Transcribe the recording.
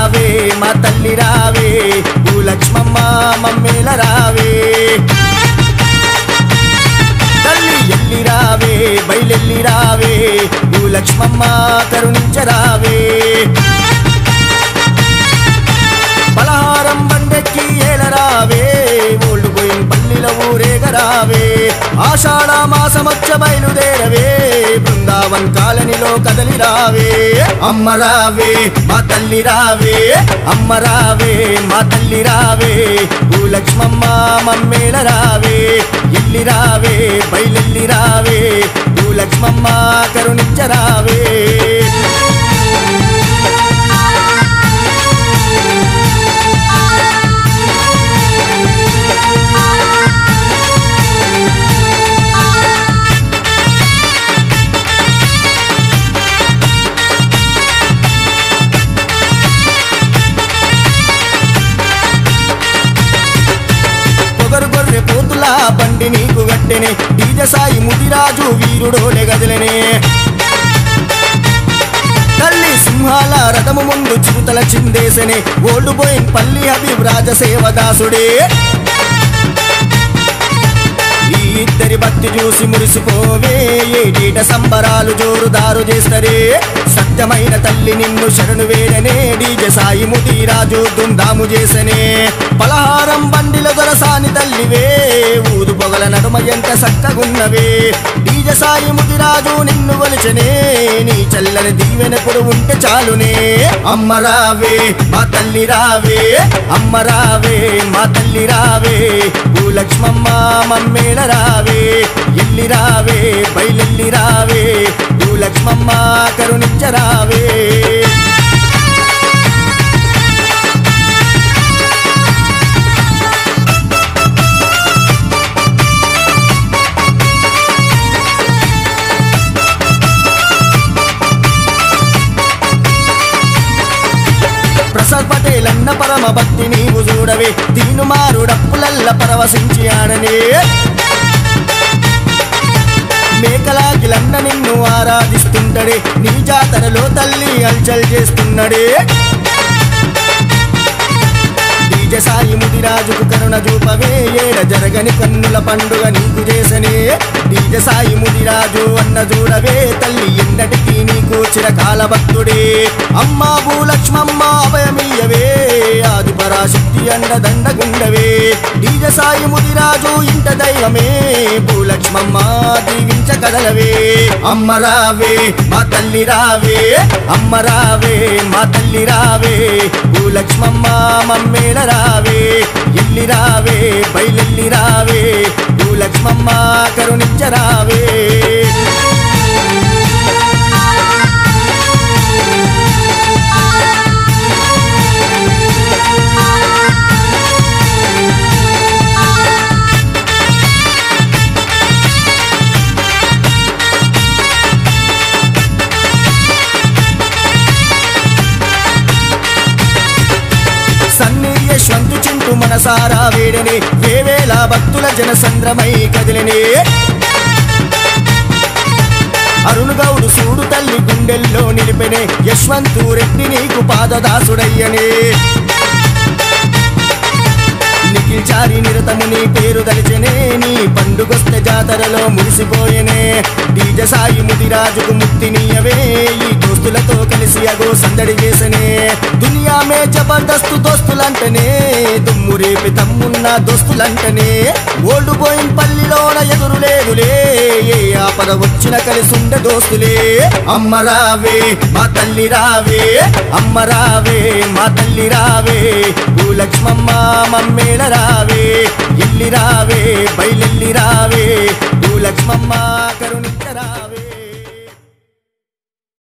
రావే మా తల్లి రావే భూలక్ష్మమ్మ మమ్మేల రావే తల్లి ఎల్లి రావే బయలెల్లి రావే భూలక్ష్మమ్మ కరుణించరావే పలహారం బండెక్కి ఏలరావే ఓల్డ్ పోయిన పల్లిల ఊరేగరావే ఆషాఢ మాసమచ్చ బయలుదేరవే బృందావన్ కాలనిలో కదలి రావే అమ్మ రావే మా తల్లి రావే అమ్మ రావే మా తల్లి రావే భూలక్ష్మమ్మ మమ్మేల రావే ఎల్లి రావే బయలెల్లి రావే భూలక్ష్మమ్మ కరుణించరావే పొగరు గొర్రె పోతుల బండి నీకు గట్టెనే డీజసాయి ముదిరాజు వీరుడోలే గదిలనే తల్లి సింహాల రథము ముందు చిరుతల చిందేసనే ఓల్డ్ పోయిన్ పల్లి హబీబ్ రాజసేవదాసుడే ఈ ఇద్దరి భక్తి చూసి మురిసిపోవే ఏటీట సంబరాలు జోరుదారు చేస్తరే సత్యమైన తల్లి నిన్ను శరణు వేడనే డీజ సాయి ముదిరాజు దుందాము చేసనే పలహారం బండిల దొరసాని తల్లివే ఊదు పొగల నడుమ ఎంత సక్కగున్నవే డీజ సాయి ముదిరాజు నిన్ను వలిచనే నీ చల్లని దీవెనప్పుడు ఉంటే చాలునే అమ్మ రావే మా తల్లి రావే అమ్మ రావే మా తల్లి రావే భూలక్ష్మమ్మ మమ్మేల రావే ఎల్లి రావే బయలెల్లి రావే భూలక్ష్మమ్మ కరుణించరావే ప్రసాద్ పటేల్ అన్న పరమ భక్తి నీవు చూడవే దీను మారుడప్పులల్ల పరవశించి ఆడనే మేకలాగిలన్న నిన్ను ఆరాధిస్తుంటడే నీ జాతరలో తల్లి అల్చల్ చేస్తున్నడే డీజ సాయి ముదిరాజుకు కరుణ చూపవే ఏడ జరగని కన్నుల పండుగ నీకు చేసనే డీజ సాయి ముదిరాజు అన్న చూడవే తల్లి ఎన్నటికీ నీకు చిరకాల భక్తుడే అమ్మా భూలక్ష్మమ్మ అభయమియ్యవే ఆది పరాశక్తి అండ దండగుండవే డీజ సాయి ముదిరాజు ఇంట దైవమే భూలక్ష్మమ్మ దీవించ కదలవే అమ్మ రావే మా తల్లి రావే అమ్మ రావే మా తల్లి రావే భూలక్ష్మమ్మ మమ్మేల రావే ఎల్లి రావే బయలెల్లి రావే భూలక్ష్మమ్మ కరుణించరావే సన్ని యశ్వంతు చింటూ మనసారా వేడనే వేవేల భక్తుల జనసంద్రమై కదిలినే అరుణ్ గౌడు సూడు తల్లి గుండెల్లో నిలిపెనే యశ్వంతు రెడ్డి నీకు పాదదాసుడయ్యనే నిఖిల్ చారి నిరతము నీ పేరు దలిచెనే నీ పండుగొస్తే జాతరలో మురిసిపోయెనే డీజ సాయి ముదిరాజుకు ముక్తి నీయవే ఈ దోస్తులతో కలిసి అగో సందడి చేసనే దునియా మే జబర్దస్తు దోస్తులంటనే దుమ్ము రేపి తమ్మున్న దోస్తులంటనే ఓల్డ్ పోయిన్ పల్లిలోన ఎదురు లేదులే ఏ ఆపద వచ్చిన కలిసుండే దోస్తులే అమ్మ రావే మా తల్లి రావే అమ్మ రావే మా తల్లి రావే భూలక్ష్మమ్మ మమ్మేల రావే ఎల్లి రావే బయలెల్లి రావే భూలక్ష్మమ్మ కరుణ